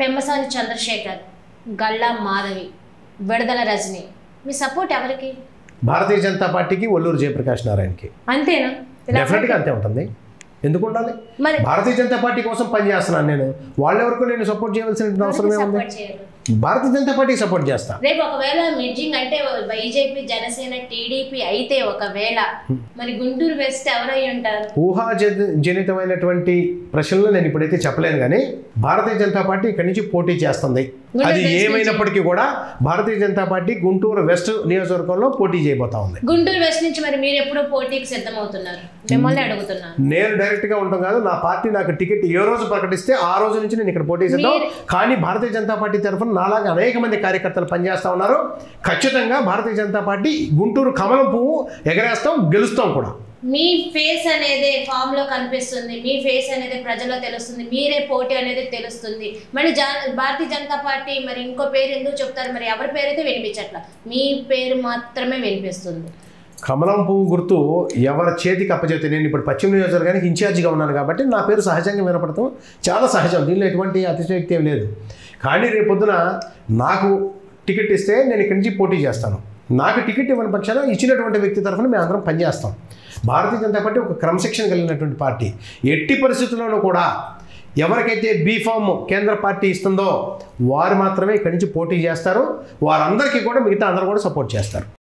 పెమ్మసాని చంద్రశేఖర్ గల్లా మాధవి విడదల రజని మీ సపోర్ట్ ఎవరికి భారతీయ జనతా పార్టీకి ఒల్లూరు జయప్రకాష్ నారాయణకి అంతేనా ఇలా డెఫినెట్గా అంతే ఉంటుంది ఎందుకు ఉండాలి మరి భారతీయ జనతా పార్టీ కోసం పనిచేస్తున్నాను నేను వాళ్ళెవరకు నేను సపోర్ట్ చేయవలసిన అవసరం ఏముంది సపోర్ట్ చేయరు భారతీయ జనతా పార్టీకి సపోర్ట్ చేస్తా రేపు ఒకవేళ మిడ్జింగ్ అంటే బీజేపీ జనసేన టీడీపీ అయితే ఒకవేళ మరి గుంటూరు వెస్ట్ ఎవరై ఉంటారు ఊహా జ- జనితమైనటువంటి ప్రశ్నలు నేను ఇప్పుడైతే చెప్పలేను కానీ భారతీయ జనతా పార్టీ ఇక్కడి నుంచి పోటీ చేస్తుంది గుంటూరు అది వెస్ట్ నుంచి. ఏమైనప్పటికీ కూడా భారతీయ జనతా పార్టీ గుంటూరు వెస్ట్ నియోజకవర్గంలో పోటీ చేయబోతా ఉంది గుంటూరు వెస్ట్ నుంచి మరి మీరు ఎప్పుడు పోటీకి సిద్ధమవుతున్నారు మిమ్మల్ని అడుగుతున్నాను నేను డైరెక్ట్గా ఉంటాం కాదు నా పార్టీ నాకు టికెట్ ఏ రోజు ప్రకటిస్తే ఆ రోజు నుంచి నేను ఇక్కడ పోటీ చేద్దాం మీరు- కానీ భారతీయ జనతా పార్టీ తరఫున నాలాగా అనేక మంది కార్యకర్తలు పనిచేస్తా ఉన్నారు ఖచ్చితంగా భారతీయ జనతా పార్టీ గుంటూరు కమలం పువ్వు ఎగరేస్తాం గెలుస్తాం కూడా మీ ఫేస్ అనేది ఫామ్ లో కనిపిస్తుంది మీ ఫేస్ అనేది ప్రజల్లో తెలుస్తుంది మీరే పోటీ అనేది తెలుస్తుంది మరి జా భారతీయ జనతా పార్టీ మరి ఇంకో పేరు ఎందుకు చెప్తారు మరి ఎవరి పేరు అయితే వినిపించట్ల మీ పేరు మాత్రమే వినిపిస్తుంది కమలం పువ్వు గుర్తు ఎవరి చేతికి అప్పచెప్తే నేను ఇప్పుడు పశ్చిమ నియోజకవర్గానికి ఇన్ఛార్జిగా ఉన్నాను కాబట్టి నా పేరు సహజంగా వినపడతాం చాలా సహజం దీనిలో ఎటువంటి అతిశయోక్తి ఏం లేదు కానీ రేపొద్దున నాకు టికెట్ ఇస్తే నేను ఇక్కడి నుంచి పోటీ చేస్తాను నాకు టికెట్ ఇవ్వని పక్షాన ఇచ్చినటువంటి వ్యక్తి తరఫున మేము అందరం పనిచేస్తాం భారతీయ జనతా పార్టీ ఒక క్రమశిక్షణ కలిగినటువంటి పార్టీ ఎట్టి పరిస్థితుల్లోనూ కూడా ఎవరికైతే బీఫామ్ కేంద్ర పార్టీ ఇస్తుందో వారు మాత్రమే ఇక్కడి నుంచి పోటీ చేస్తారు వారందరికీ కూడా మిగతా అందరూ కూడా సపోర్ట్ చేస్తారు